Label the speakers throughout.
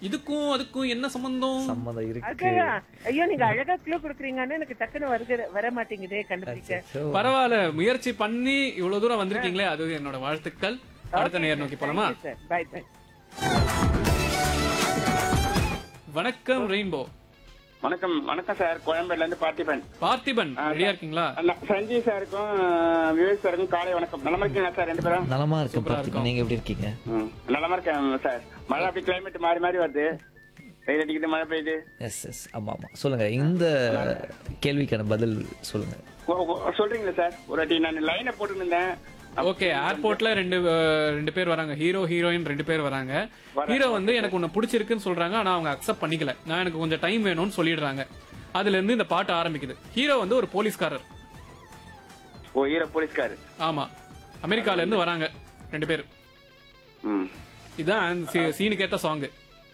Speaker 1: இதுக்கும் அதுக்கும் என்ன சம்பந்தம்
Speaker 2: சம்மதம் இருக்கு
Speaker 3: அதுதான் ஐயோ நீங்க அழகா க்ளூ குடுக்குறீங்கன்னு எனக்கு டக்குன்னு வருகிற வர மாட்டேங்குதே கண்டுபிடிக்க
Speaker 2: அச்சச்சோ.
Speaker 1: பரவாயில்ல முயற்சி பண்ணி இவ்வளவு தூரம் வந்திருக்கீங்களே அது என்னோட வாழ்த்துக்கள் அடுத்த நேர் நோக்கி போலாமா
Speaker 3: சார் பை பை
Speaker 1: வணக்கம் ரெயின்போ
Speaker 4: வணக்கம் வணக்கம் சார் கோயம்பேடுல இருந்து பார்த்திபன்
Speaker 1: பார்த்திபன் ரெடியா இருக்கீங்களா
Speaker 4: அண்ணா, சஞ்சய் சாருக்கும் விவேக் சாருக்கும் காலை வணக்கம் நலமா இருக்கீங்களா சார் ரெண்டு பேரும்
Speaker 2: நலமா இருக்கு
Speaker 1: சூப்பரா
Speaker 2: பார்த்திபன் நீங்க எப்படி இருக்கீங்க
Speaker 4: ம், நலமா இருக்கேன் சார் மழை அப்படி கிளைமேட் மாறி மாறி வருது வெயில் அடிக்குது மழை பெய்யுது
Speaker 2: எஸ் எஸ் ஆமா ஆமா சொல்லுங்க இந்த கேள்விக்கான பதில் சொல்லுங்க
Speaker 4: ஓ, ஓ, சொல்றீங்களா சார் ஒரு வாட்டி நான் லைனை போட்டுருந்தேன்
Speaker 1: ஓகே ஏர்போர்ட்ல ரெண்டு அஹ், ரெண்டு பேர் வராங்க ஹீரோ ஹீரோயின் ரெண்டு பேர் வராங்க ஹீரோ வந்து எனக்கு உன்னை பிடிச்சிருக்குன்னு சொல்றாங்க ஆனா அவங்க அக்செப்ட் பண்ணிக்கல நான் எனக்கு கொஞ்சம் டைம் வேணும்னு சொல்லிடுறாங்க அதுல இருந்து இந்த பாட்டு ஆரம்பிக்குது ஹீரோ வந்து ஒரு போலீஸ்காரர்
Speaker 4: ஓ ஈர போலீஸ்காரு
Speaker 1: ஆமா அமெரிக்கால இருந்து வராங்க ரெண்டு பேர்
Speaker 4: ம்
Speaker 1: இதுதான் அந்த சீ- சீனுக்கு ஏத்த சாங்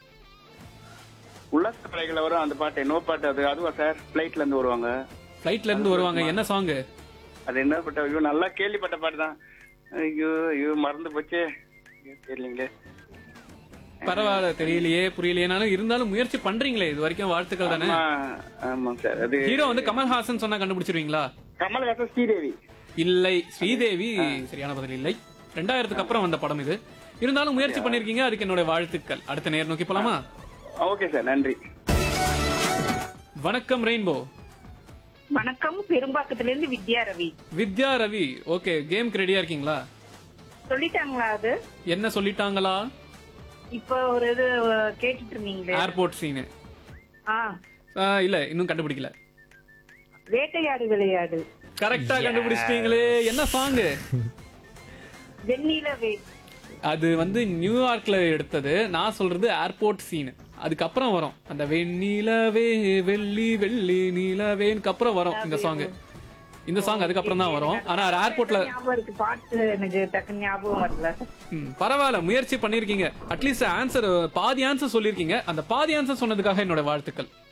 Speaker 4: உல்லாச படைகளை வரும் அந்த பாட்டு நோ பாட்டு அது அதுவா சார் பிளைட்ல இருந்து வருவாங்க
Speaker 1: ஃபிளைட்ல இருந்து வருவாங்க என்ன சாங்
Speaker 4: அது என்ன பாட்டு ஐயோ நல்லா கேள்விப்பட்ட பாட்டு தான் ஐயோ ஐயோ மறந்து போச்சு ஐயோ, தெரியலீங்களே
Speaker 1: பரவாயில்ல தெரியலையே புரியலையேனாலும் இருந்தாலும் முயற்சி பண்றீங்களே இது வரைக்கும் வாழ்த்துக்கள் தானே
Speaker 4: ஆமா ஆமா சார் அது
Speaker 1: ஹீரோ வந்து கமல்ஹாசன் சொன்னா கண்டுபிடிச்சிருவீங்களா
Speaker 4: கமல்ஹாசன் ஸ்ரீதேவி
Speaker 1: இல்லை ஸ்ரீதேவி சரியான பதில் இல்லை ரெண்டாயிரத்துக்கு அப்புறம் வந்த படம் இது இருந்தாலும் முயற்சி பண்ணிருக்கீங்க அதுக்கு என்னோட வாழ்த்துக்கள் அடுத்த நேர் நோக்கி போலாமா
Speaker 4: ஓகே சார் நன்றி
Speaker 1: வணக்கம் ரெயின்போ
Speaker 5: வணக்கம் பெரும்பாக்கத்துல இருந்து வித்யா ரவி
Speaker 1: வித்யா ரவி ஓகே கேம்க்கு ரெடியா இருக்கீங்களா
Speaker 5: சொல்லிட்டாங்களா அது
Speaker 1: என்ன சொல்லிட்டாங்களா
Speaker 5: இப்ப ஒரு இது அஹ், கேட்டுட்டு இருந்தீங்களே
Speaker 1: ஏர்போர்ட் சீனு
Speaker 5: ஆ
Speaker 1: இல்ல இன்னும் கண்டுபிடிக்கல
Speaker 5: வேட்டையாடு விளையாடு
Speaker 1: கரெக்டா கண்டுபிடிச்சிட்டீங்களே என்ன சாங்
Speaker 5: வெண்ணிலவே
Speaker 1: அது வந்து நியூயார்க்ல எடுத்தது நான் சொல்றது ஏர்போர்ட் சீன் அதுக்கப்புறம் வரும் அந்த வெண்ணிலவே வெள்ளி வெள்ளி நிலவேனுக்கு அப்புறம் வரும் இந்த சாங் இந்த சாங் அதுக்கப்புறம் தான் வரும் ஆனா ஏர்போர்ட்ல
Speaker 5: ஞாபகம் இருக்கு பாட்டு எனக்கு டக்குன்னு ஞாபகம் வரல
Speaker 1: ம், பரவாயில்ல முயற்சி பண்ணிருக்கீங்க அட்லீஸ்ட் ஆன்சர் பாதி ஆன்சர் சொல்லிருக்கீங்க அந்த பாதி ஆன்சர் சொன்னதுக்காக என்னோட வாழ்த்துக்கள்